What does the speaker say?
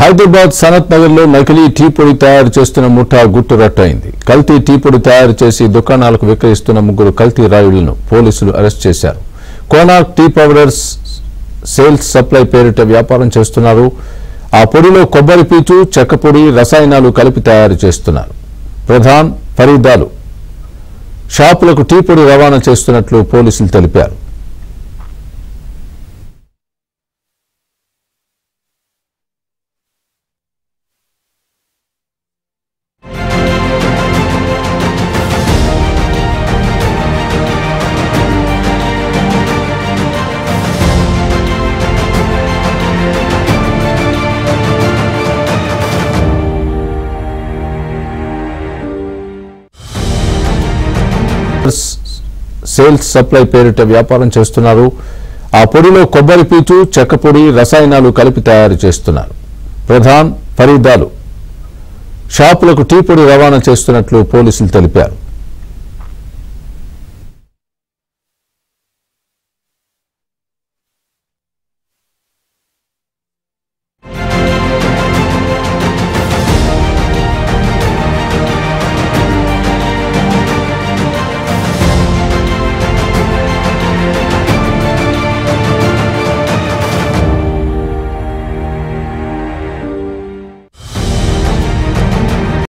హైదరాబాద్ సనత్ నగర్ లో నకిలీ టీ పొడి తయారు చేస్తున్న ముఠా గుట్టు రట్టయింది కల్తీ టీ పొడి తయారు చేసి దుకాణాలకు విక్రయిస్తున్న ముగ్గురు కల్తీ రాయుళ్లను పోలీసులు అరెస్ట్ చేశారు Konark tea powders sales supply పేరిట వ్యాపారం చేస్తున్నారు ఆ పొడిలో కొబ్బరి పీచు చెక్క పొడి రసాయనాలు కలిపి తయారు చేస్తున్నారు ప్రధాన్ ఫరీదాలు షాపులకు టీ పొడి రవాణా చేస్తున్నట్లు పోలీసులు తెలిపారు సేల్స్ సప్లై పేరిట వ్యాపారం చేస్తున్నారు ఆ పొడిలో కొబ్బరి పీచు చెక్క పొడి రసాయనాలు కలిపి తయారు చేస్తున్నారు ప్రధాన్ ఫరీదాలు షాపులకు టీ పొడి రవాణా చేస్తున్నట్లు పోలీసులు తెలిపారు